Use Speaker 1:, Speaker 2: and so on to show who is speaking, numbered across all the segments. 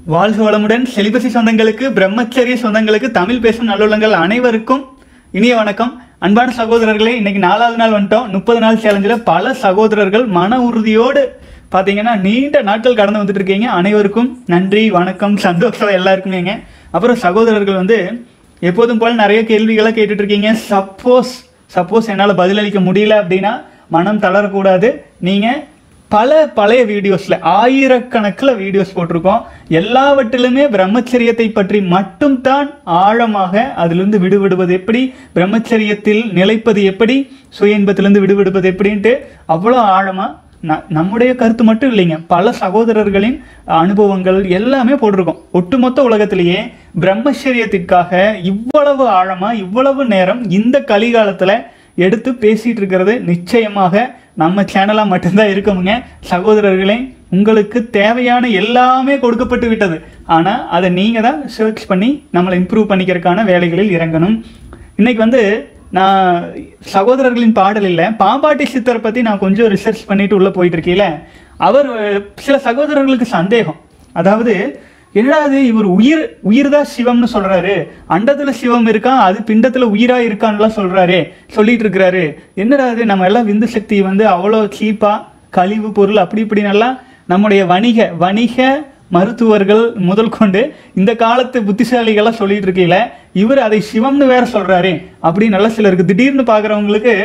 Speaker 1: வாழ்க வளமுடன் செலிபசி சொந்தங்களுக்கு பிரம்மச்சரிய சொந்தங்களுக்கு தமிழ் பேசும் நல்லுள்ளங்கள் அனைவருக்கும் இனிய வணக்கம் அன்பான சகோதரர்களே இன்னைக்கு நாலாவது நாள் வந்துட்டோம் முப்பது நாள் சேலஞ்சில் பல சகோதரர்கள் மன உறுதியோடு பார்த்தீங்கன்னா நீண்ட நாட்கள் கடந்து வந்துட்டு இருக்கீங்க அனைவருக்கும் நன்றி வணக்கம் சந்தோஷம் எல்லாருக்குமேங்க அப்புறம் சகோதரர்கள் வந்து எப்போதும் போல நிறைய கேள்விகளை கேட்டுட்டு இருக்கீங்க சப்போஸ் சப்போஸ் என்னால் பதிலளிக்க முடியல அப்படின்னா மனம் தளரக்கூடாது நீங்கள் பல பழைய வீடியோஸில் ஆயிரக்கணக்கில் வீடியோஸ் போட்டிருக்கோம் எல்லாவற்றிலுமே பிரம்மச்சரியத்தை பற்றி மட்டும்தான் ஆழமாக அதிலிருந்து விடுபடுவது எப்படி பிரம்மச்சரியத்தில் நிலைப்பது எப்படி சுய இன்பத்திலிருந்து விடுபடுவது எப்படின்ட்டு அவ்வளோ ஆழமாக ந நம்முடைய கருத்து மட்டும் இல்லைங்க பல சகோதரர்களின் அனுபவங்கள் எல்லாமே போட்டிருக்கோம் ஒட்டுமொத்த உலகத்திலேயே பிரம்மச்சரியத்திற்காக இவ்வளவு ஆழமா இவ்வளவு நேரம் இந்த கலிகாலத்துல எடுத்து பேசிட்டு இருக்கிறது நிச்சயமாக நம்ம சேனலாக மட்டும்தான் இருக்குமுங்க சகோதரர்களே உங்களுக்கு தேவையான எல்லாமே கொடுக்கப்பட்டு விட்டது ஆனால் அதை நீங்கள் தான் சர்ச் பண்ணி நம்மளை இம்ப்ரூவ் பண்ணிக்கிறதுக்கான வேலைகளில் இறங்கணும் இன்னைக்கு வந்து நான் சகோதரர்களின் பாடல் இல்லை பாம்பாட்டி சித்தரை பற்றி நான் கொஞ்சம் ரிசர்ச் பண்ணிட்டு உள்ளே போயிட்டு இருக்கீல அவர் அஹ், சில சகோதரர்களுக்கு சந்தேகம் அதாவது என்னடா அது இவர் உயிர் உயிர் தான் சிவம்னு சொல்றாரு அண்டத்துல சிவம் இருக்கான் அது பிண்டத்துல உயிரா இருக்கான்லாம் சொல்றாரு சொல்லிட்டு இருக்கிறாரு என்னடா அது நம்ம எல்லாம் விந்து சக்தி வந்து அவ்வளோ சீப்பா கழிவு பொருள் அப்படி இப்படின்னெல்லாம் நம்முடைய வணிக வணிக மருத்துவர்கள் முதல் கொண்டு இந்த காலத்து புத்திசாலிகளாம் சொல்லிட்டு இருக்கீங்கள இவர் அதை சிவம்னு வேற சொல்றாரு அப்படி நல்ல சிலருக்கு திடீர்னு பார்க்குறவங்களுக்கு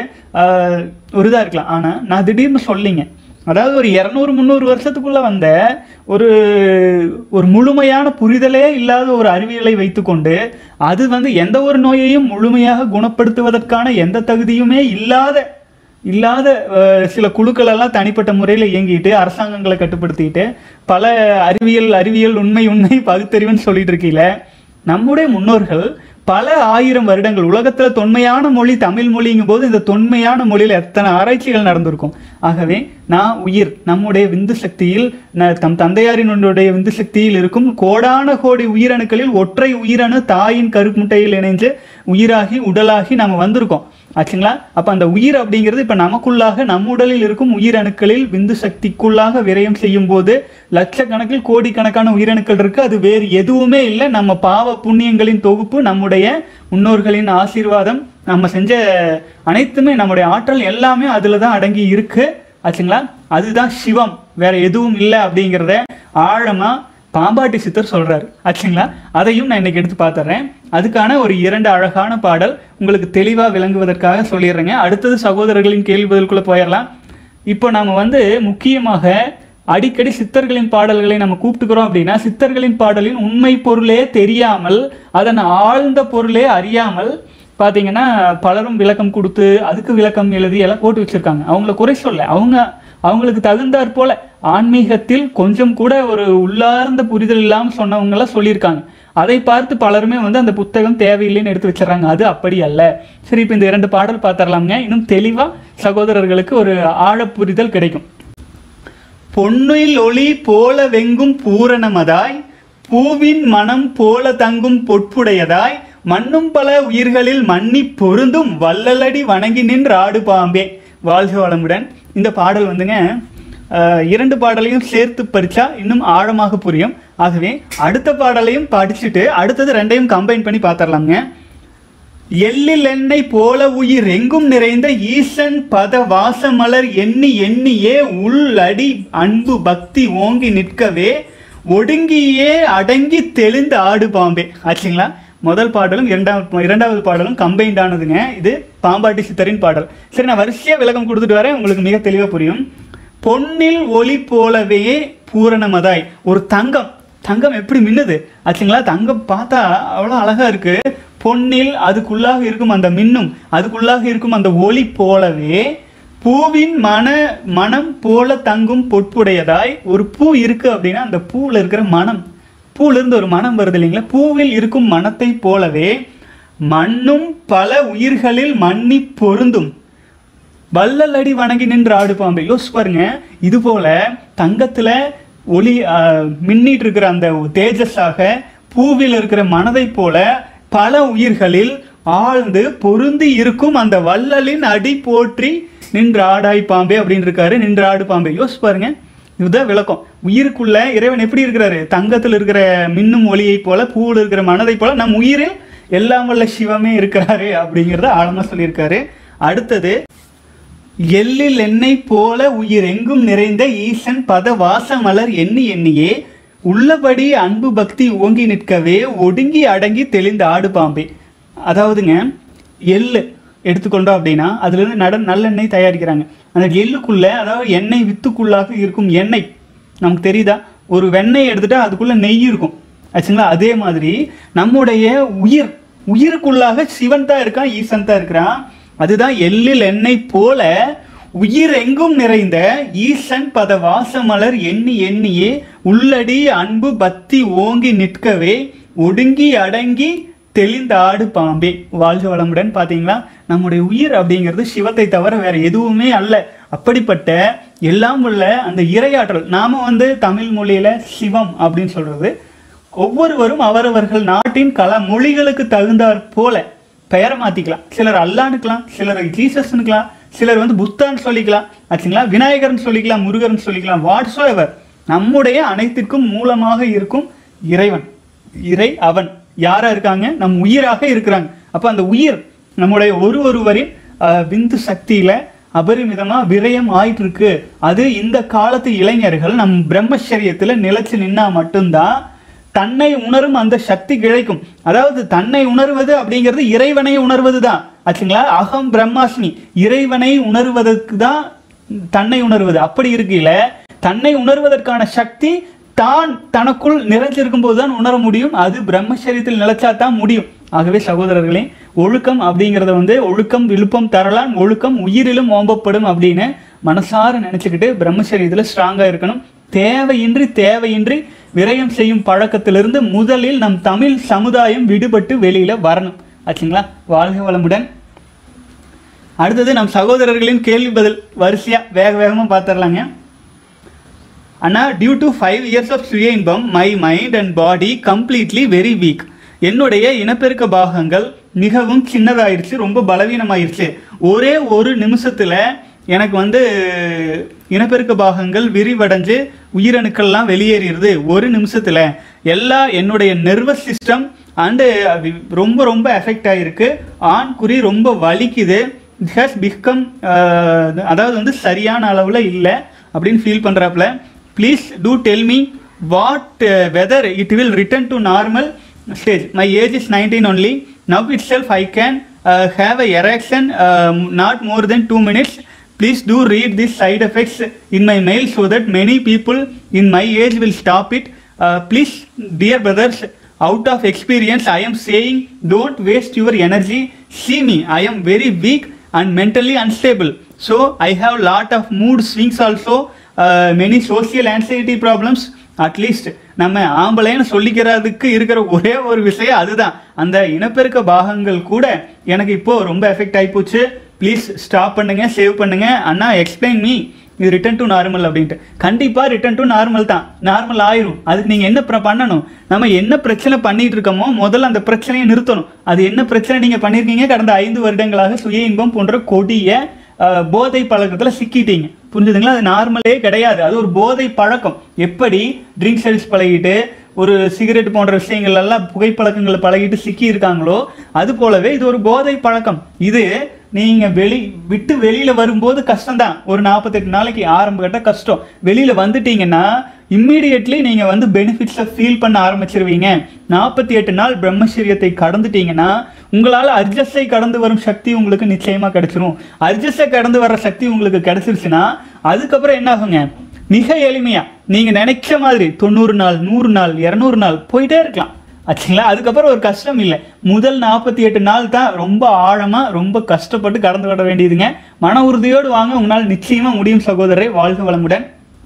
Speaker 1: ஒரு இதாக இருக்கலாம் ஆனால் நான் திடீர்னு சொல்லிங்க அதாவது ஒரு இரநூறு முந்நூறு வருஷத்துக்குள்ள வந்த ஒரு ஒரு முழுமையான புரிதலே இல்லாத ஒரு அறிவியலை வைத்துக்கொண்டு அது வந்து எந்த ஒரு நோயையும் முழுமையாக குணப்படுத்துவதற்கான எந்த தகுதியுமே இல்லாத இல்லாத அஹ், சில குழுக்கள் எல்லாம் தனிப்பட்ட முறையில் இயங்கிட்டு அரசாங்கங்களை கட்டுப்படுத்திட்டு பல அறிவியல் அறிவியல் உண்மை உண்மை பகுத்தறிவுன்னு சொல்லிட்டு இருக்கீல நம்முடைய முன்னோர்கள் பல ஆயிரம் வருடங்கள் உலகத்துல தொன்மையான மொழி தமிழ் மொழிங்கும் போது இந்த தொன்மையான மொழியில எத்தனை ஆராய்ச்சிகள் நடந்திருக்கும் ஆகவே நான் உயிர் நம்முடைய விந்து சக்தியில் ந- தம் தந்தையாரினுடைய விந்து சக்தியில் இருக்கும் கோடான கோடி உயிரணுக்களில் ஒற்றை உயிரணு தாயின் கருமுட்டையில் இணைஞ்சு உயிராகி உடலாகி நாம வந்திருக்கோம் ஆச்சுங்களா அப்ப அந்த உயிர் அப்படிங்கிறது இப்ப நமக்குள்ளாக நம்ம உடலில் இருக்கும் உயிரணுக்களில் விந்து சக்திக்குள்ளாக விரயம் செய்யும் போது லட்சக்கணக்கில் கோடிக்கணக்கான உயிரணுக்கள் இருக்கு அது வேறு எதுவுமே இல்லை நம்ம பாவ புண்ணியங்களின் தொகுப்பு நம்முடைய முன்னோர்களின் ஆசீர்வாதம் நம்ம செஞ்ச அனைத்துமே நம்முடைய ஆற்றல் எல்லாமே அதுல தான் அடங்கி இருக்கு ஆச்சுங்களா அதுதான் சிவம் வேற எதுவும் இல்லை அப்படிங்கிறத ஆழமா பாம்பாட்டி சித்தர் சொல்றாரு ஆச்சுங்களா அதையும் நான் இன்னைக்கு எடுத்து பார்த்துறேன் அதுக்கான ஒரு இரண்டு அழகான பாடல் உங்களுக்கு தெளிவா விளங்குவதற்காக சொல்லிடுறேங்க அடுத்தது சகோதரர்களின் கேள்வி பதிலுக்குள்ள போயிடலாம் இப்போ நாம வந்து முக்கியமாக அடிக்கடி சித்தர்களின் பாடல்களை நம்ம கூப்பிட்டுக்கிறோம் அப்படின்னா சித்தர்களின் பாடலின் உண்மை பொருளே தெரியாமல் அதன் ஆழ்ந்த பொருளே அறியாமல் பார்த்தீங்கன்னா பலரும் விளக்கம் கொடுத்து அதுக்கு விளக்கம் எழுதி எல்லாம் போட்டு வச்சிருக்காங்க அவங்கள குறை சொல்ல அவங்க அவங்களுக்கு தகுந்தாற் போல ஆன்மீகத்தில் கொஞ்சம் கூட ஒரு உள்ளார்ந்த புரிதல் இல்லாமல் சொன்னவங்க எல்லாம் சொல்லியிருக்காங்க அதை பார்த்து பலருமே வந்து அந்த புத்தகம் தேவையில்லைன்னு எடுத்து வச்சிடறாங்க அது அப்படி அல்ல சரி இப்போ இந்த இரண்டு பாடல் பார்த்துடலாம்ங்க இன்னும் தெளிவா சகோதரர்களுக்கு ஒரு ஆழ புரிதல் கிடைக்கும் பொன்னில் ஒளி போல வெங்கும் பூரணமதாய் பூவின் மனம் போல தங்கும் பொற்புடையதாய் மண்ணும் பல உயிர்களில் மன்னி பொருந்தும் வள்ளலடி வணங்கி நின்று ஆடு பாம்பே வாழ்க வளமுடன் இந்த பாடல் வந்துங்க அஹ், இரண்டு பாடலையும் சேர்த்து படிச்சா இன்னும் ஆழமாக புரியும் ஆகவே அடுத்த பாடலையும் படிச்சுட்டு அடுத்தது ரெண்டையும் கம்பைன் பண்ணி பார்த்துடலாங்க எள்ளில் எண்ணெய் போல உயிர் எங்கும் நிறைந்த ஈசன் பத வாசமலர் எண்ணி எண்ணியே உள்ளடி அன்பு பக்தி ஓங்கி நிற்கவே ஒடுங்கியே அடங்கி தெளிந்து ஆடு பாம்பே ஆச்சுங்களா முதல் பாடலும் இரண்டாவது இரண்டாவது பாடலும் கம்பைன்ட் ஆனதுங்க இது பாம்பாட்டி சித்தரின் பாடல் சரி நான் வரிசையா விளக்கம் கொடுத்துட்டு வரேன் உங்களுக்கு மிக தெளிவாக புரியும் பொன்னில் ஒளி போலவே பூரணமதாய் ஒரு தங்கம் தங்கம் எப்படி மின்னுது ஆச்சுங்களா தங்கம் பார்த்தா அவ்வளோ அழகா இருக்கு பொன்னில் அதுக்குள்ளாக இருக்கும் அந்த மின்னும் அதுக்குள்ளாக இருக்கும் அந்த ஒளி போலவே பூவின் மன மனம் போல தங்கும் பொற்புடையதாய் ஒரு பூ இருக்கு அப்படின்னா அந்த பூவில் இருக்கிற மனம் பூல இருந்து ஒரு மனம் வருது இல்லைங்களா பூவில் இருக்கும் மனத்தை போலவே மண்ணும் பல உயிர்களில் மன்னி பொருந்தும் வள்ளல் அடி வணங்கி நின்று ஆடு பாம்பு யோசிச்சு பாருங்க இது போல தங்கத்துல ஒளி ஆஹ், மின்னிட்டு இருக்கிற அந்த தேஜஸாக பூவில் இருக்கிற மனதை போல பல உயிர்களில் ஆழ்ந்து பொருந்தி இருக்கும் அந்த வள்ளலின் அடி போற்றி நின்று ஆடாய் பாம்பே அப்படின்னு இருக்காரு நின்று ஆடு பாம்பே யோசிச்சு பாருங்க இதுதான் விளக்கம் உயிருக்குள்ள இறைவன் எப்படி இருக்கிறாரு தங்கத்தில் இருக்கிற மின்னும் ஒளியை போல பூவில் இருக்கிற மனதை போல நம் உயிரில் எல்லாம் வல்ல சிவமே இருக்கிறாரு அப்படிங்கிறத ஆழமா சொல்லியிருக்காரு அடுத்தது எள்ளில் எண்ணெய் போல உயிர் எங்கும் நிறைந்த ஈசன் பத வாசமலர் எண்ணி எண்ணியே உள்ளபடி அன்பு பக்தி ஓங்கி நிற்கவே ஒடுங்கி அடங்கி தெளிந்த ஆடு பாம்பே அதாவதுங்க எள்ளு எடுத்துக்கொண்டோம் அப்படின்னா அதுல இருந்து நட நல்லெண்ணெய் தயாரிக்கிறாங்க அந்த எள்ளுக்குள்ள அதாவது எண்ணெய் வித்துக்குள்ளாக இருக்கும் எண்ணெய் நமக்கு தெரியுதா ஒரு வெண்ணெய் எடுத்துட்டா அதுக்குள்ள நெய் இருக்கும் ஆச்சுங்களா அதே மாதிரி நம்முடைய உயிர் உயிருக்குள்ளாக சிவன் தான் இருக்கான் ஈசன் தான் இருக்கிறான் அதுதான் எள்ளில் எண்ணெய் போல உயிர் எங்கும் நிறைந்த ஈசன் பத வாசமலர் எண்ணி எண்ணியே உள்ளடி அன்பு பக்தி ஓங்கி நிற்கவே ஒடுங்கி அடங்கி தெளிந்த ஆடு பாம்பே வாழ்க வளமுடன் பாத்தீங்களா நம்முடைய உயிர் அப்படிங்கிறது சிவத்தை தவிர வேற எதுவுமே அல்ல அப்படிப்பட்ட எல்லாம் உள்ள அந்த இரையாற்றல் நாம வந்து தமிழ் மொழியில சிவம் அப்படின்னு சொல்றது ஒவ்வொருவரும் அவரவர்கள் நாட்டின் கல மொழிகளுக்கு தகுந்தாற் போல பெயரை மாத்திக்கலாம் சிலர் அல்லானுக்கலாம் சிலர் ஜீசஸ்னுக்கலாம் சிலர் வந்து புத்தான்னு சொல்லிக்கலாம் ஆச்சுங்களா விநாயகர்னு சொல்லிக்கலாம் முருகர்னு சொல்லிக்கலாம் வாட்ஸோ எவர் நம்முடைய அனைத்திற்கும் மூலமாக இருக்கும் இறைவன் இறை அவன் யாரா இருக்காங்க நம் உயிராக இருக்கிறாங்க அப்ப அந்த உயிர் நம்முடைய ஒரு ஒருவரின் அஹ், விந்து சக்தியில அபரிமிதமா விரயம் ஆயிட்டு இருக்கு அது இந்த காலத்து இளைஞர்கள் நம் பிரம்மச்சரியத்துல நிலைச்சு நின்னா மட்டும்தான் தன்னை உணரும் அந்த சக்தி கிடைக்கும் அதாவது தன்னை உணர்வது அப்படிங்கிறது இறைவனை உணர்வது தான் ஆச்சுங்களா அகம் பிரம்மாஸ்மி இறைவனை உணர்வதற்கு தான் தன்னை உணர்வது அப்படி இருக்கையில தன்னை உணர்வதற்கான சக்தி தான் தனக்குள் நிறைஞ்சிருக்கும் போதுதான் உணர முடியும் அது பிரம்மச்சரியத்தில் நிலைச்சா தான் முடியும் ஆகவே சகோதரர்களே ஒழுக்கம் அப்படிங்கிறத வந்து ஒழுக்கம் விழுப்பம் தரலாம் ஒழுக்கம் உயிரிலும் ஓம்பப்படும் அப்படின்னு மனசார நினைச்சுக்கிட்டு பிரம்மச்சரியத்துல ஸ்ட்ராங்கா இருக்கணும் தேவையின்றி தேவையின்றி விரயம் செய்யும் பழக்கத்திலிருந்து முதலில் நம் தமிழ் சமுதாயம் விடுபட்டு வெளியில வரணும் ஆச்சுங்களா வாழ்க வளமுடன் அடுத்தது நம் சகோதரர்களின் கேள்வி பதில் வரிசையா வேக வேகமா பார்த்துடலாங்க அண்ணா due to five years of சுய இன்பம் my mind and body completely very weak என்னுடைய இனப்பெருக்க பாகங்கள் மிகவும் சின்னதாயிருச்சு ரொம்ப பலவீனமாயிருச்சு ஒரே ஒரு நிமிஷத்துல எனக்கு வந்து இனப்பெருக்க பாகங்கள் விரிவடைஞ்சு உயிரணுக்கள்லாம் வெளியேறிடுது ஒரு நிமிஷத்துல எல்லா என்னுடைய நர்வஸ் சிஸ்டம் அண்டு ரொம்ப ரொம்ப எஃபெக்ட் ஆகிருக்கு ஆண் குறி ரொம்ப வலிக்குது இட் ஹேஸ் பிகம் அதாவது வந்து சரியான அளவில் இல்லை அப்படின்னு ஃபீல் பண்ணுறாப்புல please do tell me what whether it will return to normal stage my age is nineteen only now itself I can have a erection not more then two minutes Please do read these side effects in my mail so that many people in my age will stop it. Uh, please, dear brothers, out of experience, I am saying don't waste your energy. See me, I am very weak and mentally unstable. So I have lot of mood swings also, uh, many social anxiety problems. At least நம்ம ஆம்பளைன்னு சொல்லிக்கிறதுக்கு இருக்கிற ஒரே ஒரு விஷயம் அதுதான் அந்த இனப்பெருக்க பாகங்கள் கூட எனக்கு இப்போ ரொம்ப எஃபெக்ட் ஆகிப்போச்சு ப்ளீஸ் ஸ்டாப் பண்ணுங்க சேவ் பண்ணுங்க அண்ணா எக்ஸ்பிளைன் மீ இது ரிட்டர்ன் டு நார்மல் அப்படின்ட்டு கண்டிப்பா ரிட்டர்ன் டு நார்மல் தான் நார்மல் ஆயிரும் அதுக்கு நீங்க என்ன பிர- பண்ணணும் நம்ம என்ன பிரச்சனை பண்ணிட்டு இருக்கோமோ முதல்ல அந்த பிரச்சனையை நிறுத்தணும் அது என்ன பிரச்சனை நீங்க பண்ணிருக்கீங்க கடந்த ஐந்து வருடங்களாக சுய இன்பம் போன்ற கொடிய அஹ், போதை பழக்கத்துல சிக்கிட்டீங்க புரிஞ்சுதுங்களா அது நார்மலே கிடையாது அது ஒரு போதை பழக்கம் எப்படி ட்ரிங்க்ஸ் அடிச்சு பழகிட்டு ஒரு சிகரெட் போன்ற விஷயங்கள் எல்லாம் புகைப்பழக்கங்களை பழகிட்டு சிக்கி இருக்காங்களோ அது போலவே இது ஒரு போதை பழக்கம் இது நீங்க வெளி விட்டு வெளியில வரும்போது கஷ்டம்தான் ஒரு நாற்பத்தெட்டு நாளைக்கு ஆரம்ப கட்ட கஷ்டம் வெளியில வந்துட்டீங்கன்னா இம்மீடியட்லி நீங்க வந்து பெனிஃபிட்ஸை ஃபீல் பண்ண ஆரம்பிச்சிருவீங்க நாற்பத்தி எட்டு நாள் பிரம்மச்சரியத்தை கடந்துட்டீங்கன்னா உங்களால அர்ஜஸை கடந்து வரும் சக்தி உங்களுக்கு நிச்சயமா கிடைச்சிரும் அர்ஜஸை கடந்து வர சக்தி உங்களுக்கு கிடைச்சிருச்சுன்னா அதுக்கப்புறம் என்ன ஆகுங்க மிக எளிமையா நீங்க நினைச்ச மாதிரி தொண்ணூறு நாள் நூறு நாள் இரநூறு நாள் போயிட்டே இருக்கலாம் ஆச்சுங்களா அதுக்கப்புறம் ஒரு கஷ்டம் இல்லை முதல் நாற்பத்தி எட்டு நாள் தான் ரொம்ப ஆழமா ரொம்ப கஷ்டப்பட்டு கடந்து வர வேண்டியதுங்க மன உறுதியோடு வாங்க உங்களால் நிச்சயமா முடியும் சகோதரரை வாழ்க வளமுடன்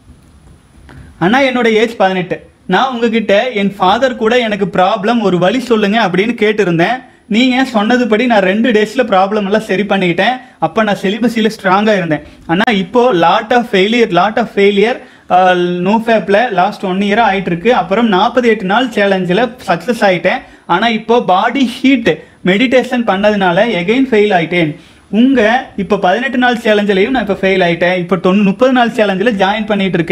Speaker 1: அண்ணா என்னோட ஏஜ் பதினெட்டு நான் உங்ககிட்ட என் ஃபாதர் கூட எனக்கு ப்ராப்ளம் ஒரு வழி சொல்லுங்க அப்படின்னு கேட்டிருந்தேன் நீங்க சொன்னதுபடி நான் ரெண்டு டேஸ்ல ப்ராப்ளம் எல்லாம் சரி பண்ணிக்கிட்டேன் அப்ப நான் செலிபஸில ஸ்ட்ராங்கா இருந்தேன் ஆனா இப்போ lot of failure lot of failure no ஃபேப்ல லாஸ்ட் ஒன் இயரா ஆயிட்டு இருக்கு அப்புறம் நாற்பத்தி எட்டு நாள் சேலஞ்சில் சக்ஸஸ் ஆயிட்டேன் ஆனா இப்போ பாடி ஹீட் மெடிடேஷன் பண்ணதுனால எகைன் ஃபெயில் ஆயிட்டேன் உங்க இப்போ பதினெட்டு நாள் சேலஞ்சிலையும் நான் இப்போ ஃபெயில் ஆயிட்டேன் இப்போ தொண்ணூ முப்பது நாள் சேலஞ்சில் ஜாயின் பண்ணிட்டு இருக்கேன்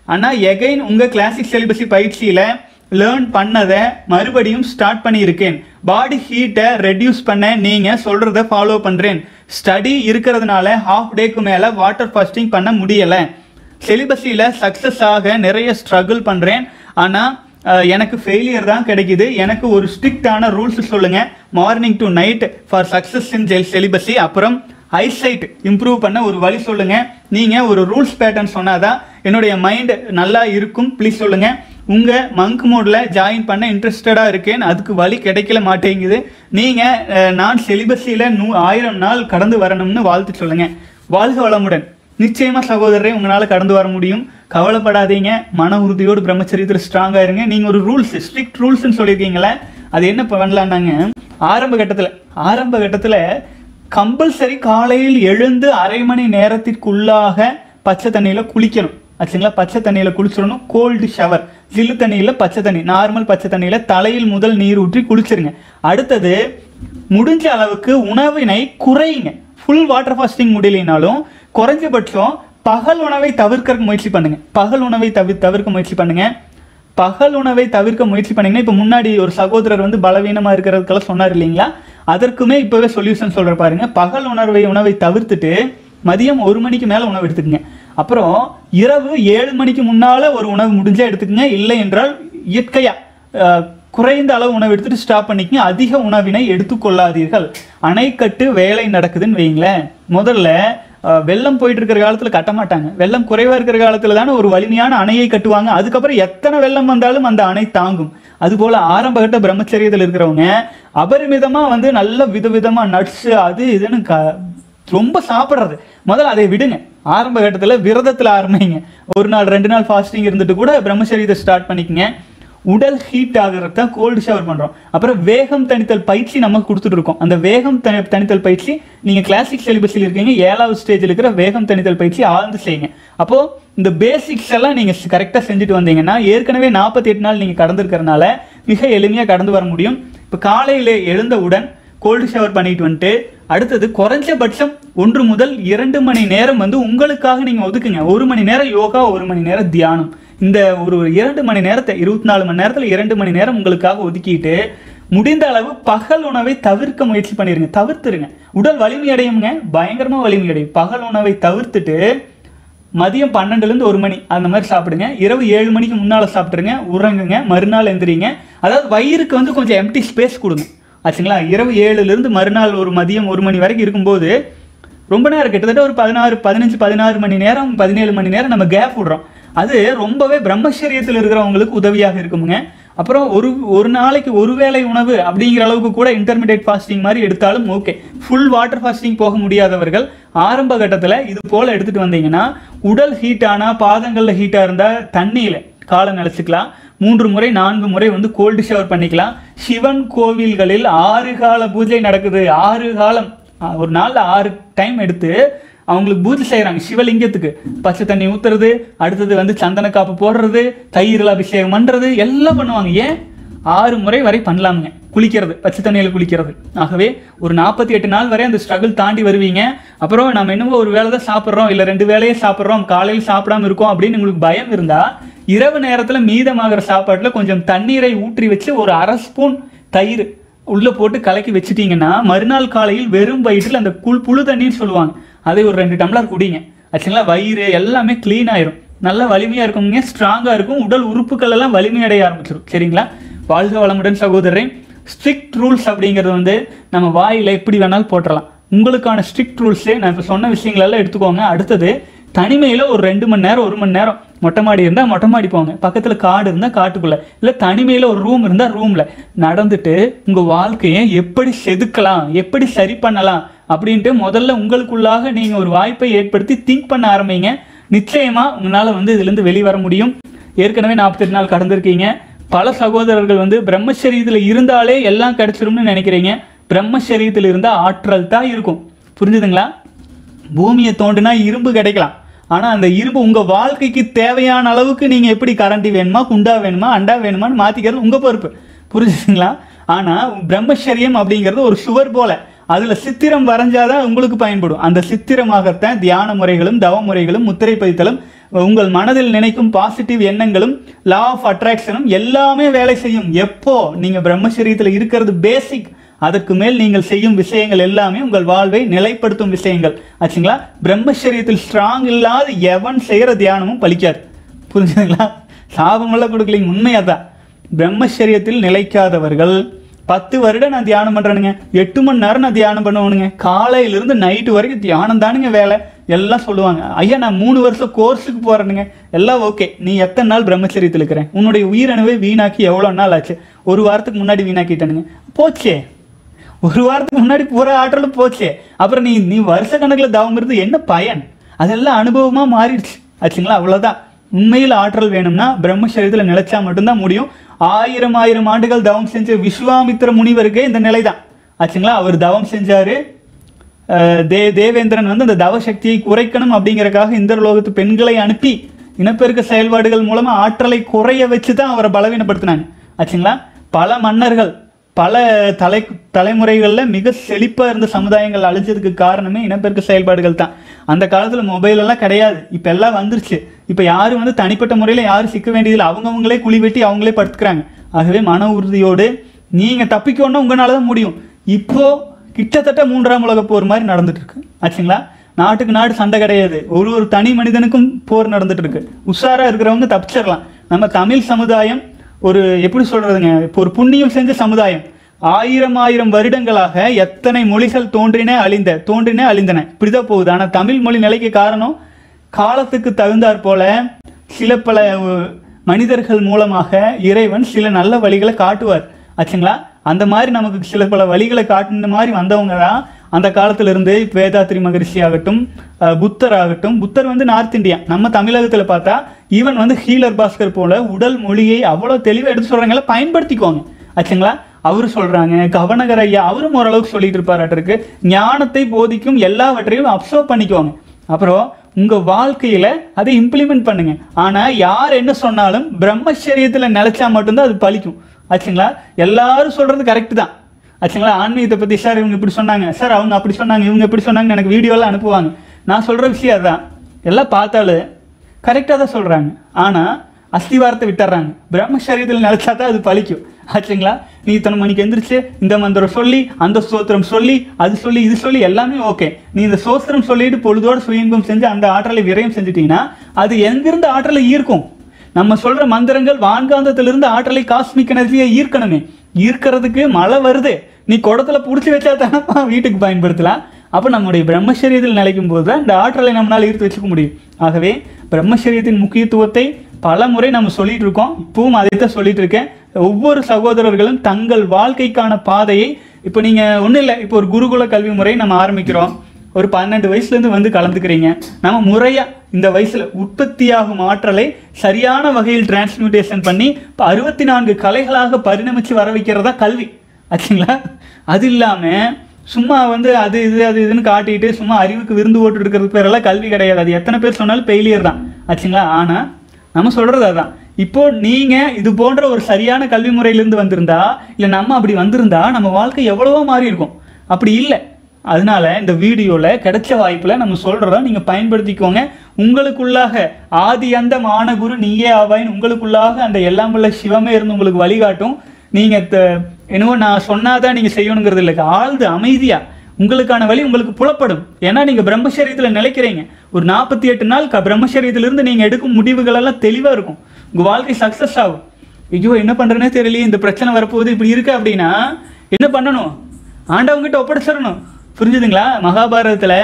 Speaker 1: ஆனால் எகைன் உங்கள் கிளாசிக் செலிபஸி பயிற்சியில் லேர்ன் பண்ணதை மறுபடியும் ஸ்டார்ட் பண்ணியிருக்கேன் பாடி ஹீட்டை ரெடியூஸ் பண்ண நீங்கள் சொல்கிறத ஃபாலோ பண்ணுறேன் ஸ்டடி இருக்கிறதுனால ஹாஃப் டேக்கு மேலே வாட்டர் ஃபாஸ்டிங் பண்ண முடியலை செலிபஸியில் சக்ஸஸ் ஆக நிறைய ஸ்ட்ரகிள் பண்ணுறேன் ஆனால் எனக்கு ஃபெயிலியர் தான் கிடைக்குது எனக்கு ஒரு ஸ்ட்ரிக்டான ரூல்ஸ் சொல்லுங்கள் morning to night for success in ஜெல் செலிபஸி அப்புறம் ஐசைட் இம்ப்ரூவ் பண்ண ஒரு வழி சொல்லுங்கள் நீங்கள் ஒரு ரூல்ஸ் பேட்டர்ன் சொன்னாதான் என்னுடைய மைண்ட் நல்லா இருக்கும் ப்ளீஸ் சொல்லுங்கள் உங்கள் மங்க் மோடில் ஜாயின் பண்ண இன்ட்ரெஸ்டடாக இருக்கேன் அதுக்கு வழி கிடைக்கல மாட்டேங்குது நீங்கள் நான் செலிபஸியில் நூ ஆயிரம் நாள் கடந்து வரணும்னு வாழ்த்து சொல்லுங்கள் வாழ்க வளமுடன் நிச்சயமா சகோதரரை உங்களால் கடந்து வர முடியும் கவலைப்படாதீங்க மன உறுதியோடு பிரம்மச்சரியத்தில் ஸ்ட்ராங்காக இருங்க நீங்கள் ஒரு ரூல்ஸ் ஸ்ட்ரிக்ட் ரூல்ஸ்னு சொல்லியிருக்கீங்களே அது என்ன பண்ணலான்னாங்க ஆரம்ப கட்டத்தில் ஆரம்ப கட்டத்தில் கம்பல்சரி காலையில் எழுந்து அரை மணி நேரத்திற்குள்ளாக பச்சை தண்ணியில் குளிக்கணும் ஆச்சுங்களா பச்சை தண்ணியில் குளிச்சிடணும் கோல்டு ஷவர் ஜில்லு தண்ணியில் பச்சை தண்ணி நார்மல் பச்சை தண்ணியில் தலையில் முதல் நீர் ஊற்றி குளிச்சிருங்க அடுத்தது முடிஞ்ச அளவுக்கு உணவினை குறையுங்க ஃபுல் வாட்டர் ஃபாஸ்டிங் முடியலைனாலும் குறைஞ்சபட்சம் பகல் உணவை தவிர்க்க முயற்சி பண்ணுங்க பகல் உணவை தவிர தவிர்க்க முயற்சி பண்ணுங்க பகல் உணவை தவிர்க்க முயற்சி பண்ணீங்கன்னா இப்போ முன்னாடி ஒரு சகோதரர் வந்து பலவீனமா இருக்கிறதுக்கெல்லாம் சொன்னார் இல்லைங்களா அதற்குமே இப்போவே சொல்யூஷன் சொல்ற பாருங்க பகல் உணர்வை உணவை தவிர்த்துட்டு மதியம் ஒரு மணிக்கு மேலே உணவு எடுத்துக்கங்க அப்புறம் இரவு ஏழு மணிக்கு முன்னால ஒரு உணவு முடிஞ்சா எடுத்துக்கங்க இல்லை என்றால் இயற்கையா அஹ், குறைந்த அளவு உணவு எடுத்துட்டு ஸ்டாப் பண்ணிக்கங்க அதிக உணவினை எடுத்துக்கொள்ளாதீர்கள் அணைக்கட்டு வேலை நடக்குதுன்னு வைங்களேன் முதல்ல அஹ், வெள்ளம் போயிட்டு இருக்கிற காலத்துல கட்ட மாட்டாங்க வெள்ளம் குறைவா இருக்கிற காலத்துல தானே ஒரு வலிமையான அணையை கட்டுவாங்க அதுக்கப்புறம் எத்தனை வெள்ளம் வந்தாலும் அந்த அணை தாங்கும் அதுபோல ஆரம்பகட்ட பிரம்மச்சரியத்தில் இருக்கிறவங்க அபரிமிதமா வந்து நல்ல விதவிதமா நட்ஸ் அது இதுன்னு க ரொம்ப சாப்பிட்றது முதல்ல அதை விடுங்க ஆரம்ப கட்டத்தில் விரதத்தில் ஆரம்பிங்க ஒரு நாள் ரெண்டு நாள் ஃபாஸ்டிங் இருந்துட்டு கூட பிரம்மச்சரியத்தை ஸ்டார்ட் பண்ணிக்கங்க உடல் ஹீட் ஆகிறது தான் கோல்டு ஷவர் பண்ணுறோம் அப்புறம் வேகம் தணித்தல் பயிற்சி நமக்கு கொடுத்துட்டு இருக்கோம் அந்த வேகம் தனி தணித்தல் பயிற்சி நீங்கள் கிளாசிக் சிலிபஸில் இருக்கீங்க ஏழாவது ஸ்டேஜில் இருக்கிற வேகம் தணித்தல் பயிற்சி ஆழ்ந்து செய்யுங்க அப்போது இந்த பேசிக்ஸ் எல்லாம் நீங்கள் கரெக்டாக செஞ்சுட்டு வந்தீங்கன்னா ஏற்கனவே நாற்பத்தி எட்டு நாள் நீங்கள் கடந்திருக்கிறனால மிக எளிமையாக கடந்து வர முடியும் இப்போ காலையில் எழுந்தவுடன் கோல்டு ஷவர் பண்ணிட்டு வந்துட்டு அடுத்தது குறைஞ்சபட்சம் ஒன்று முதல் இரண்டு மணி நேரம் வந்து உங்களுக்காக நீங்க ஒதுக்குங்க ஒரு மணி நேரம் யோகா ஒரு மணி நேரம் தியானம் இந்த ஒரு இரண்டு மணி நேரத்தை இருபத்தி நாலு மணி நேரத்துல இரண்டு மணி நேரம் உங்களுக்காக ஒதுக்கிட்டு முடிந்த அளவு பகல் உணவை தவிர்க்க முயற்சி பண்ணிருங்க தவிர்த்துருங்க உடல் வலிமை அடையுங்க பயங்கரமா வலிமை அடையும் பகல் உணவை தவிர்த்துட்டு மதியம் பன்னெண்டுலேருந்து ஒரு மணி அந்த மாதிரி சாப்பிடுங்க இரவு ஏழு மணிக்கு முன்னால் சாப்பிட்ருங்க உறங்குங்க மறுநாள் எந்திரிங்க அதாவது வயிறுக்கு வந்து கொஞ்சம் எம்டி ஸ்பேஸ் கொடுங்க ஆச்சுங்களா இரவு ஏழுலேருந்து மறுநாள் ஒரு மதியம் ஒரு மணி வரைக்கும் இருக்கும்போது ரொம்ப நேரம் கிட்டத்தட்ட ஒரு பதினாறு பதினஞ்சு பதினாறு மணி நேரம் பதினேழு மணி நேரம் நம்ம கேப் விடுறோம் அது ரொம்பவே பிரம்மச்சரியத்தில் இருக்கிறவங்களுக்கு உதவியாக இருக்குமுங்க அப்புறம் ஒரு ஒரு நாளைக்கு ஒரு வேளை உணவு அப்படிங்கிற அளவுக்கு கூட இன்டர்மீடியட் ஃபாஸ்டிங் மாதிரி எடுத்தாலும் ஓகே ஃபுல் வாட்டர் ஃபாஸ்டிங் போக முடியாதவர்கள் ஆரம்ப கட்டத்தில் இது போல் எடுத்துகிட்டு வந்தீங்கன்னா உடல் ஹீட் ஆனால் பாதங்களில் ஹீட்டாக இருந்தால் தண்ணியில் காலை நினச்சிக்கலாம் மூன்று முறை நான்கு முறை வந்து கோல்டு ஷவர் பண்ணிக்கலாம் சிவன் கோவில்களில் ஆறு கால பூஜை நடக்குது ஆறு காலம் ஆ, ஒரு நாள்ல ஆறு டைம் எடுத்து அவங்களுக்கு பூஜை செய்கிறாங்க சிவலிங்கத்துக்கு பச்சை தண்ணி ஊத்துறது அடுத்தது வந்து சந்தன காப்பு போடுறது தயிரில் அபிஷேகம் பண்ணுறது எல்லாம் பண்ணுவாங்க ஏன் ஆறு முறை வரை பண்ணலாமுங்க குளிக்கிறது பச்சை தண்ணியில் குளிக்கிறது ஆகவே ஒரு நாற்பத்தி எட்டு நாள் வரை அந்த ஸ்ட்ரகிள் தாண்டி வருவீங்க அப்புறம் நம்ம என்னமோ ஒரு வேளை தான் சாப்பிட்றோம் இல்லை ரெண்டு வேளையே சாப்பிட்றோம் காலையில் சாப்பிடாம இருக்கோம் அப்படின்னு உங்களுக்கு பயம் இருந்தா இரவு நேரத்தில் மீதமாகிற சாப்பாட்டில் கொஞ்சம் தண்ணீரை ஊற்றி வச்சு ஒரு அரை ஸ்பூன் தயிர் உள்ள போட்டு கலக்கி வச்சுட்டீங்கன்னா மறுநாள் காலையில் வெறும் வயிற்றில் அந்த குள் புழு தண்ணின்னு சொல்லுவாங்க அதை ஒரு ரெண்டு டம்ளர் குடிங்க ஆச்சுங்களா வயிறு எல்லாமே க்ளீன் ஆயிரும் நல்ல வலிமையா இருக்குங்க ஸ்ட்ராங்கா இருக்கும் உடல் உறுப்புகள் எல்லாம் வலிமையடைய ஆரம்பிச்சிடும் சரிங்களா வாழ்க வளமுடன் சகோதரன் ஸ்ட்ரிக்ட் ரூல்ஸ் அப்படிங்கிறது வந்து நம்ம வாயில எப்படி வேணாலும் போட்டுறலாம் உங்களுக்கான ஸ்ட்ரிக்ட் ரூல்ஸே நான் இப்போ சொன்ன விஷயங்கள் எல்லாம் எடுத்துக்கோங்க அடுத்தது தனிமையில் ஒரு ரெண்டு மணி நேரம் ஒரு மணி நேரம் மொட்டை மாடி இருந்தால் மொட்டை மாடி போங்க பக்கத்தில் காடு இருந்தால் காட்டுக்குள்ளே இல்லை தனிமையில் ஒரு ரூம் இருந்தால் ரூமில் நடந்துட்டு உங்கள் வாழ்க்கையை எப்படி செதுக்கலாம் எப்படி சரி பண்ணலாம் அப்படின்ட்டு முதல்ல உங்களுக்குள்ளாக நீங்கள் ஒரு வாய்ப்பை ஏற்படுத்தி திங்க் பண்ண ஆரம்பிங்க நிச்சயமாக உங்களால் வந்து இதுலேருந்து வெளியே வர முடியும் ஏற்கனவே நாற்பத்தெட்டு நாள் கடந்திருக்கீங்க பல சகோதரர்கள் வந்து பிரம்மச்சரியத்தில் இருந்தாலே எல்லாம் கிடைச்சிரும்னு நினைக்கிறீங்க பிரம்மச்சரியத்தில் இருந்தால் ஆற்றல் தான் இருக்கும் புரிஞ்சுதுங்களா பூமியை தோண்டினா இரும்பு கிடைக்கலாம் ஆனா அந்த இரும்பு உங்க வாழ்க்கைக்கு தேவையான அளவுக்கு நீங்க எப்படி கரண்டி வேணுமா குண்டா வேணுமா அண்டா வேணுமான்னு மாத்திக்கிறது உங்க பொறுப்பு புரிஞ்சுதுங்களா ஆனா பிரம்மச்சரியம் அப்படிங்கிறது ஒரு சுவர் போல அதுல சித்திரம் வரைஞ்சாதான் உங்களுக்கு பயன்படும் அந்த சித்திரமாகத்தான் தியான முறைகளும் தவ முறைகளும் முத்திரை பதித்தலும் உங்கள் மனதில் நினைக்கும் பாசிட்டிவ் எண்ணங்களும் லா ஆஃப் அட்ராக்ஷனும் எல்லாமே வேலை செய்யும் எப்போ நீங்க பிரம்மச்சரியத்தில் இருக்கிறது பேசிக் அதற்கு மேல் நீங்கள் செய்யும் விஷயங்கள் எல்லாமே உங்கள் வாழ்வை நிலைப்படுத்தும் விஷயங்கள் ஆச்சுங்களா பிரம்மச்சரியத்தில் ஸ்ட்ராங் இல்லாத எவன் செய்யற தியானமும் பலிக்காது புரிஞ்சுதுங்களா சாபமெல்லாம் கொடுக்கலைங்க உண்மையாதான் பிரம்மச்சரியத்தில் நிலைக்காதவர்கள் பத்து வருடம் நான் தியானம் பண்றேனுங்க எட்டு மணி நேரம் நான் தியானம் பண்ணுவேனுங்க காலையில இருந்து நைட்டு வரைக்கும் தியானம் தானுங்க வேலை எல்லாம் சொல்லுவாங்க ஐயா நான் மூணு வருஷம் கோர்ஸுக்கு போறேனுங்க எல்லாம் ஓகே நீ எத்தனை நாள் பிரம்மச்சரியத்தில் இருக்கிறேன் உன்னுடைய உயிரணுவை வீணாக்கி எவ்வளோ நாள் ஆச்சு ஒரு வாரத்துக்கு முன்னாடி வீணாக்கிட்டேனுங்க போச்சே ஒரு வாரத்துக்கு முன்னாடி பூரா ஆற்றலும் போச்சே அப்புறம் நீ நீ வருஷ கணக்கில் தவம் இருந்து என்ன பயன் அதெல்லாம் அனுபவமா மாறிடுச்சு ஆச்சுங்களா அவ்வளவுதான் உண்மையில் ஆற்றல் வேணும்னா பிரம்மச்சரியத்தில் நிலைச்சா மட்டும்தான் முடியும் ஆயிரம் ஆயிரம் ஆண்டுகள் தவம் செஞ்ச விஸ்வாமித்திர முனிவருக்கே இந்த நிலைதான் ஆச்சுங்களா அவர் தவம் செஞ்சாரு அஹ் தே தேவேந்திரன் வந்து அந்த தவ சக்தியை குறைக்கணும் அப்படிங்கறக்காக இந்திரலோகத்து பெண்களை அனுப்பி இனப்பெருக்க செயல்பாடுகள் மூலமா ஆற்றலை குறைய வச்சு தான் அவரை பலவீனப்படுத்தினாங்க ஆச்சுங்களா பல மன்னர்கள் பல தலை தலைமுறைகளில் மிக செழிப்பாக இருந்த சமுதாயங்கள் அழிஞ்சதுக்கு காரணமே இனப்பெருக்க செயல்பாடுகள் தான் அந்த காலத்தில் மொபைல் எல்லாம் கிடையாது இப்போ எல்லாம் வந்துருச்சு இப்போ யாரும் வந்து தனிப்பட்ட முறையில் யாரும் சிக்க வேண்டியதில்லை அவங்கவுங்களே குழி வெட்டி அவங்களே படுத்துக்கிறாங்க ஆகவே மன உறுதியோடு நீங்கள் தப்பிக்கணும்னா உங்களால தான் முடியும் இப்போ கிட்டத்தட்ட மூன்றாம் உலக போர் மாதிரி நடந்துட்டு இருக்கு ஆச்சுங்களா நாட்டுக்கு நாடு சண்டை கிடையாது ஒரு ஒரு தனி மனிதனுக்கும் போர் நடந்துட்டு இருக்கு உஷாரா இருக்கிறவங்க தப்பிச்சிடலாம் நம்ம தமிழ் சமுதாயம் ஒரு எப்படி சொல்றதுங்க இப்போ ஒரு புண்ணியம் செஞ்ச சமுதாயம் ஆயிரம் ஆயிரம் வருடங்களாக எத்தனை மொழிகள் தோன்றினே அழிந்த தோன்றினே அழிந்தன இப்படிதான் போகுது ஆனா தமிழ் மொழி நிலைக்கு காரணம் காலத்துக்கு தகுந்தாற் போல சில பல அஹ், மனிதர்கள் மூலமாக இறைவன் சில நல்ல வழிகளை காட்டுவார் ஆச்சுங்களா அந்த மாதிரி நமக்கு சில பல வழிகளை காட்டுன மாதிரி வந்தவங்க தான் அந்த காலத்துல இருந்து இப்ப வேதாத்ரி மகரிஷி ஆகட்டும் அஹ், புத்தர் ஆகட்டும் புத்தர் வந்து நார்த் இந்தியா நம்ம தமிழகத்துல பார்த்தா ஈவன் வந்து ஹீலர் பாஸ்கர் போல உடல் மொழியை அவ்வளவு தெளிவா எடுத்து சொல்றாங்கள பயன்படுத்திக்கோங்க ஆச்சுங்களா அவரு சொல்றாங்க கவனகர் ஐயா அவரும் ஓரளவுக்கு சொல்லிட்டு இருப்பாராட்டிருக்கு ஞானத்தை போதிக்கும் எல்லாவற்றையும் அப்சர்வ் பண்ணிக்கோங்க அப்புறம் உங்க வாழ்க்கையில அதை இம்ப்ளிமெண்ட் பண்ணுங்க ஆனா யார் என்ன சொன்னாலும் பிரம்மச்சரியத்துல நிலைச்சா மட்டும்தான் அது பலிக்கும் ஆச்சுங்களா எல்லாரும் சொல்றது கரெக்ட் தான் ஆச்சுங்களா ஆன்மீகத்தை பத்தி சார் இவங்க இப்படி சொன்னாங்க சார் அவங்க அப்படி சொன்னாங்க இவங்க இப்படி சொன்னாங்க எனக்கு வீடியோலாம் அனுப்புவாங்க நான் சொல்ற விஷயம் அதான் எல்லாம் பார்த்தாலும் கரெக்டாக தான் சொல்றாங்க ஆனா அஸ்திவாரத்தை விட்டுறாங்க பிரம்மச்சரியத்தில் நினைச்சா தான் அது பலிக்கும் ஆச்சுங்களா நீ இத்தனை மணிக்கு எந்திரிச்சு இந்த மந்திரம் சொல்லி அந்த ஸ்தோத்திரம் சொல்லி அது சொல்லி இது சொல்லி எல்லாமே ஓகே நீ இந்த சோஸ்திரம் சொல்லிட்டு பொழுதோட சுயன்பம் செஞ்சு அந்த ஆற்றலை விரயம் செஞ்சுட்டீங்கன்னா அது எங்கிருந்து ஆற்றலை ஈர்க்கும் நம்ம சொல்ற மந்திரங்கள் வான்காந்தத்திலிருந்து ஆற்றலை காஸ்மிக் எனர்ஜியை ஈர்க்கணுமே ஈர்க்கிறதுக்கு மழை வருது நீ குடத்துல புடிச்சு வச்சா தானப்பா வீட்டுக்கு பயன்படுத்தலாம் அப்ப நம்முடைய பிரம்மச்சரியத்தில் நிலைக்கும் போது தான் இந்த ஆற்றலை நம்மளால ஈர்த்து வச்சுக்க முடியும் ஆகவே பிரம்மச்சரியத்தின் முக்கியத்துவத்தை பல முறை நம்ம சொல்லிட்டு இருக்கோம் இப்பவும் அதைத்தான் சொல்லிட்டு இருக்கேன் ஒவ்வொரு சகோதரர்களும் தங்கள் வாழ்க்கைக்கான பாதையை இப்போ நீங்க ஒன்றும் இல்லை இப்போ ஒரு குருகுல கல்வி முறை நம்ம ஆரம்பிக்கிறோம் ஒரு பன்னெண்டு வயசுலேருந்து வந்து கலந்துக்கிறீங்க நம்ம முறையாக இந்த வயசில் உற்பத்தியாகும் ஆற்றலை சரியான வகையில் டிரான்ஸ்மியூட்டேஷன் பண்ணி இப்போ அறுபத்தி நான்கு கலைகளாக பரிணமிச்சு வர வைக்கிறதா கல்வி ஆச்சுங்களா அது இல்லாமல் சும்மா வந்து அது இது அது இதுன்னு காட்டிட்டு சும்மா அறிவுக்கு விருந்து ஓட்டு இருக்கிறது பேரெல்லாம் கல்வி கிடையாது அது எத்தனை பேர் சொன்னாலும் ஃபெயிலியர் தான் ஆச்சுங்களா ஆனால் நம்ம சொல்றது அதான் இப்போ நீங்க இது போன்ற ஒரு சரியான கல்வி முறையிலிருந்து வந்திருந்தா இல்ல நம்ம அப்படி வந்திருந்தா நம்ம வாழ்க்கை எவ்வளவோ மாறி இருக்கும் அப்படி இல்லை அதனால இந்த வீடியோல கிடைச்ச வாய்ப்புல நம்ம சொல்றோம் நீங்க பயன்படுத்திக்கோங்க உங்களுக்குள்ளாக ஆதி அந்த மானகுரு நீயே ஆவாயின் உங்களுக்குள்ளாக அந்த எல்லாம் வல்ல சிவமே இருந்து உங்களுக்கு வழிகாட்டும் நீங்க த- என்னவோ நான் சொன்னாதான் நீங்க செய்யணுங்கிறது இல்லை ஆழ்ந்து அமைதியா உங்களுக்கான வழி உங்களுக்கு புலப்படும் ஏன்னா நீங்க பிரம்மச்சரியத்துல நிலைக்கிறீங்க ஒரு நாற்பத்தி எட்டு நாள் க- பிரம்மச்சரியத்திலிருந்து நீங்க எடுக்கும் முடிவுகள் எல்லாம் தெளிவா இருக்கும் உங்க வாழ்க்கை சக்சஸ் ஆகும் ஐயோ என்ன பண்றேனே தெரியலையே இந்த பிரச்சனை வரப்போகுது இப்படி இருக்கு அப்படின்னா என்ன பண்ணணும் ஆண்டவங்கிட்ட ஒப்படைச்சிடணும் புரிஞ்சுதுங்களா மகாபாரதத்துல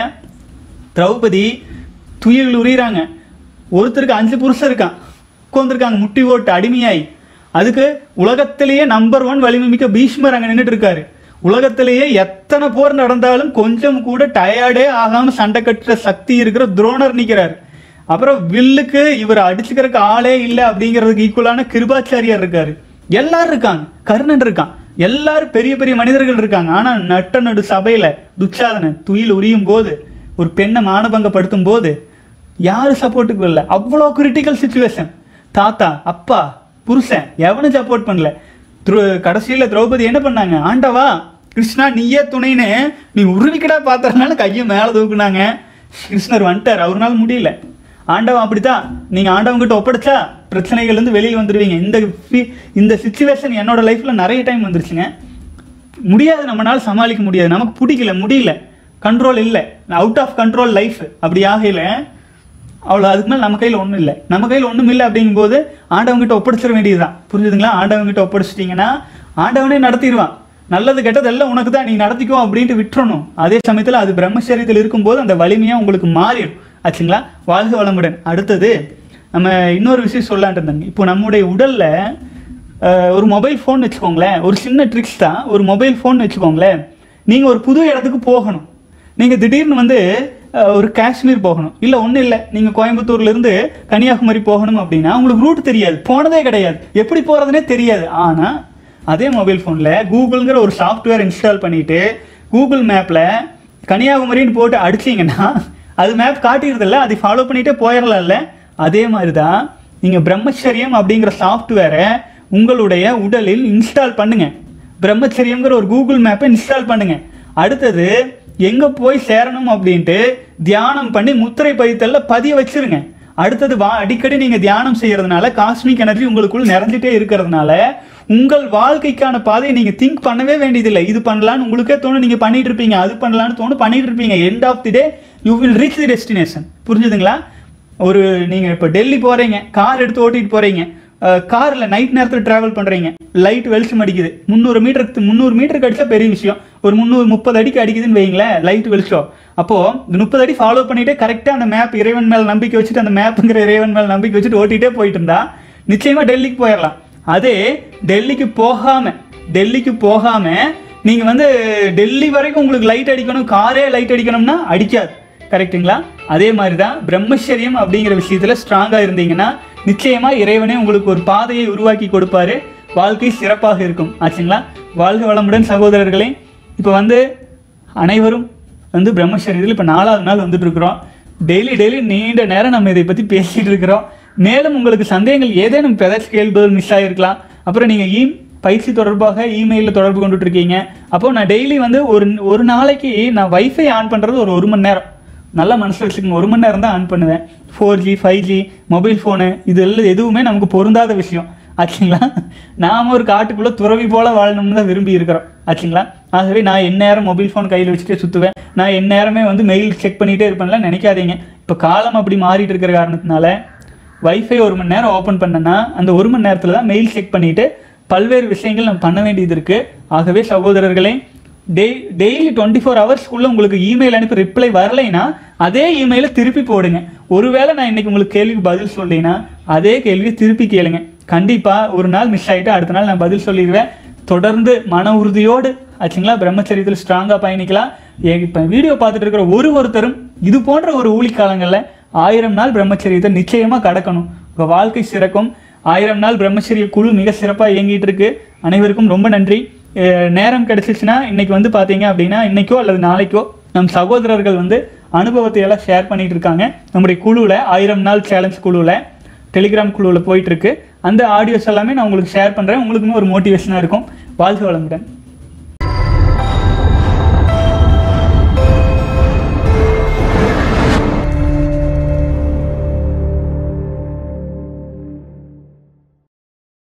Speaker 1: திரௌபதி துயில் உரியிறாங்க ஒருத்தருக்கு அஞ்சு புருஷன் இருக்கான் உட்காந்துருக்காங்க முட்டி ஓட்டு அடிமையாய் அதுக்கு உலகத்திலேயே நம்பர் ஒன் வலிமை மிக்க பீஷ்மர் அங்க நின்றுட்டு இருக்காரு உலகத்திலேயே எத்தனை போர் நடந்தாலும் கொஞ்சம் கூட டயர்டே ஆகாம சண்டை கட்டுற சக்தி இருக்கிற துரோணர் நிக்கிறாரு அப்புறம் வில்லுக்கு இவர் அடிச்சுக்கிறதுக்கு ஆளே இல்லை அப்படிங்கிறதுக்கு ஈக்குவலான கிருபாச்சாரியார் இருக்காரு எல்லாரும் இருக்காங்க கர்ணன் இருக்கான் எல்லாரும் பெரிய பெரிய மனிதர்கள் இருக்காங்க ஆனா நட்ட நடு சபையில துச்சாதனன் துயில் உரியும் போது ஒரு பெண்ணை மானபங்கப்படுத்தும் போது யாரு சப்போர்ட்டுக்கு இல்லை அவ்வளோ கிரிட்டிக்கல் சுச்சுவேஷன் தாத்தா அப்பா புருஷன் எவனும் சப்போர்ட் பண்ணல திரு- கடைசியில திரௌபதி என்ன பண்ணாங்க ஆண்டவா கிருஷ்ணா நீயே துணைன்னு நீ உருவிக்கடா பார்த்தறனால கையை மேலே தூக்குனாங்க கிருஷ்ணர் வந்துட்டார் அவர்னால முடியல ஆண்டவன் அப்படித்தான் நீங்க ஆண்டவன் கிட்ட ஒப்படைச்சா பிரச்சனைகள் இருந்து வெளியில் வந்துடுவீங்க இந்த fi- இந்த சுச்சுவேஷன் என்னோட லைஃப்ல நிறைய டைம் வந்துருச்சுங்க முடியாது நம்மளால சமாளிக்க முடியாது நமக்கு பிடிக்கல முடியல கண்ட்ரோல் இல்லை அவுட் ஆஃப் கண்ட்ரோல் லைஃப் அப்படி ஆகையில அவ்வளோ அதுக்கு மேலே நம்ம கையில் ஒன்றும் இல்லை நம்ம கையில் ஒன்றும் இல்லை அப்படிங்கும்போது ஆண்டவங்கிட்ட ஒப்படைச்சிட வேண்டியதுதான் புரிஞ்சுதுங்களா ஆண்டவங்கிட்ட ஒப்படைச்சிட்டிங்கன்னா ஆண்டவனே நடத்திடுவான் நல்லது கெட்டது எல்லாம் உனக்கு தான் நீ நடத்திக்கோ அப்படின்ட்டு விட்டுறணும் அதே சமயத்தில் அது பிரம்மச்சரியத்தில் இருக்கும்போது அந்த வலிமையாக உங்களுக்கு மாறிடும் ஆச்சுங்களா வாழ்க வளமுடன் அடுத்தது நம்ம இன்னொரு விஷயம் சொல்லலான்ட்டு இருந்தாங்க இப்போ நம்முடைய உடல்ல அஹ், ஒரு மொபைல் ஃபோன் வச்சுக்கோங்களேன் ஒரு சின்ன ட்ரிக்ஸ் தான் ஒரு மொபைல் ஃபோன் வச்சுக்கோங்களேன் நீங்கள் ஒரு புது இடத்துக்கு போகணும் நீங்கள் திடீர்னு வந்து அஹ், ஒரு காஷ்மீர் போகணும் இல்லை ஒன்றும் இல்லை நீங்கள் கோயம்புத்தூர்லேருந்து கன்னியாகுமரி போகணும் அப்படின்னா உங்களுக்கு ரூட் தெரியாது போனதே கிடையாது எப்படி போகிறதுனே தெரியாது ஆனால் அதே மொபைல் ஃபோனில் கூகுள்ங்கிற ஒரு சாஃப்ட்வேர் இன்ஸ்டால் பண்ணிட்டு கூகுள் மேப்பில் கன்னியாகுமரின்னு போட்டு அடிச்சீங்கன்னா அது மேப் காட்டிடுறதில்ல அதை ஃபாலோ பண்ணிட்டே போயிடலாம்ல அதே மாதிரி தான் நீங்கள் பிரம்மச்சரியம் அப்படிங்கிற சாஃப்ட்வேரை உங்களுடைய உடலில் இன்ஸ்டால் பண்ணுங்க பிரம்மச்சரியம்ங்கிற ஒரு கூகுள் மேப்பை இன்ஸ்டால் பண்ணுங்க அடுத்தது எங்கே போய் சேரணும் அப்படின்ட்டு தியானம் பண்ணி முத்திரை பதித்தல்ல பதிய வச்சிருங்க அடுத்தது வா அடிக்கடி நீங்கள் தியானம் செய்யறதுனால காஸ்மிக் எனர்ஜி உங்களுக்குள் நிறைஞ்சிட்டே இருக்கிறதுனால உங்கள் வாழ்க்கைக்கான பாதையை நீங்கள் திங்க் பண்ணவே வேண்டியதில்லை இது பண்ணலான்னு உங்களுக்கே தோணும் நீங்கள் பண்ணிட்டு இருப்பீங்க அது பண்ணலான்னு தோணும் பண்ணிட்டு இருப்பீங்க end of the day you will reach the destination புரிஞ்சுதுங்களா ஒரு நீங்கள் இப்போ டெல்லி போகிறீங்க கார் எடுத்து ஓட்டிட்டு போகிறீங்க காரில் நைட் நேரத்தில் ட்ராவல் பண்ணுறீங்க லைட் வெளிச்சம் அடிக்குது முந்நூறு மீட்டருக்கு முந்நூறு மீட்டருக்கு அடிச்சா பெரிய விஷயம் ஒரு முந்நூறு முப்பது அடிக்கு அடிக்குதுன்னு வைங்களேன் லைட் வெளிச்சம் அப்போது இந்த முப்பது அடி ஃபாலோ பண்ணிட்டே கரெக்டாக அந்த மேப் இறைவன் மேல் நம்பிக்கை வச்சுட்டு அந்த மேப்புங்கிற இறைவன் மேல் நம்பிக்கை வச்சுட்டு ஓட்டிகிட்டே போயிட்டு இருந்தா நிச்சயமாக டெல்லிக்கு போயிடலாம் அதே டெல்லிக்கு போகாம டெல்லிக்கு போகாம நீங்க வந்து டெல்லி வரைக்கும் உங்களுக்கு லைட் அடிக்கணும் காரே லைட் அடிக்கணும்னா அடிக்காது கரெக்ட்டுங்களா அதே மாதிரி தான் பிரம்மச்சரியம் அப்படிங்கிற விஷயத்துல ஸ்ட்ராங்கா இருந்தீங்கன்னா நிச்சயமா இறைவனே உங்களுக்கு ஒரு பாதையை உருவாக்கி கொடுப்பாரு வாழ்க்கை சிறப்பாக இருக்கும் ஆச்சுங்களா வாழ்க வளமுடன் சகோதரர்களே இப்போ வந்து அனைவரும் வந்து பிரம்மச்சரியத்தில் இப்போ நாலாவது நாள் வந்துட்டு இருக்கிறோம் டெய்லி டெய்லி நீண்ட நேரம் நம்ம இதை பற்றி பேசிட்டு இருக்கிறோம் மேலும் உங்களுக்கு சந்தேகங்கள் ஏதேனும் இப்போ ஏதாச்சும் கேள்விகள் மிஸ் ஆகிருக்கலாம் அப்புறம் நீங்கள் ஈ பயிற்சி தொடர்பாக இமெயிலில் தொடர்பு கொண்டுட்டு இருக்கீங்க அப்போ நான் டெய்லி வந்து ஒரு ஒரு நாளைக்கு நான் வைஃபை ஆன் பண்ணுறது ஒரு ஒரு மணி நேரம் நல்லா மனசில் வச்சுக்கோங்க ஒரு மணி நேரம் தான் ஆன் பண்ணுவேன் four G five G mobile phone இது எல்லாம் எதுவுமே நமக்கு பொருந்தாத விஷயம் ஆச்சுங்களா நாம ஒரு காட்டுக்குள்ளே துறவி போல வாழணும்னு தான் விரும்பி இருக்கிறோம் ஆச்சுங்களா ஆகவே நான் எந்நேரம் மொபைல் ஃபோன் கையில் வச்சுட்டே சுற்றுவேன் நான் எந்நேரமே வந்து மெயில் செக் பண்ணிகிட்டே இருப்பேன்லாம் நினைக்காதீங்க இப்போ காலம் அப்படி மாறிட்டு இருக்கிற காரணத்தினால வைஃபை ஒரு மணி நேரம் ஓப்பன் பண்ணேன்னா அந்த ஒரு மணி நேரத்தில் தான் மெயில் செக் பண்ணிவிட்டு பல்வேறு விஷயங்கள் நம்ம பண்ண வேண்டியது இருக்குது ஆகவே சகோதரர்களே டெய் டெய்லி டுவெண்ட்டி ஃபோர் ஹவர்ஸ்க்குள்ளே உங்களுக்கு இமெயில் அனுப்பி ரிப்ளை வரலைன்னா அதே இமெயிலை திருப்பி போடுங்க ஒருவேளை நான் இன்னைக்கு உங்களுக்கு கேள்விக்கு பதில் சொல்லலைன்னா அதே கேள்வியை திருப்பி கேளுங்க கண்டிப்பாக ஒரு நாள் மிஸ் ஆகிட்டு அடுத்த நாள் நான் பதில் சொல்லிடுவேன் தொடர்ந்து மன உறுதியோடு ஆச்சுங்களா பிரம்மச்சரியத்தில் ஸ்ட்ராங்காக பயணிக்கலாம் இப்போ வீடியோ பார்த்துட்டு இருக்கிற ஒரு ஒருத்தரும் இது போன்ற ஒரு ஊழிக்காலங்களில் ஆயிரம் நாள் பிரம்மச்சரியத்தை நிச்சயமாக கடக்கணும் உங்கள் வாழ்க்கை சிறக்கும் ஆயிரம் நாள் பிரம்மச்சரிய குழு மிக சிறப்பாக இயங்கிட்டு இருக்கு அனைவருக்கும் ரொம்ப நன்றி அஹ் நேரம் கிடைச்சிச்சுன்னா இன்னைக்கு வந்து பார்த்தீங்க அப்படின்னா இன்னைக்கோ அல்லது நாளைக்கோ நம் சகோதரர்கள் வந்து அனுபவத்தை எல்லாம் ஷேர் பண்ணிட்டு இருக்காங்க நம்முடைய குழுவில் ஆயிரம் நாள் சேலஞ்ச் குழுவில் டெலிகிராம் குழுவில் போயிட்டு இருக்கு அந்த ஆடியோஸ் எல்லாமே நான் உங்களுக்கு ஷேர் பண்ணுறேன் உங்களுக்குமே ஒரு மோட்டிவேஷனாக இருக்கும் வாழ்க வளமுடன்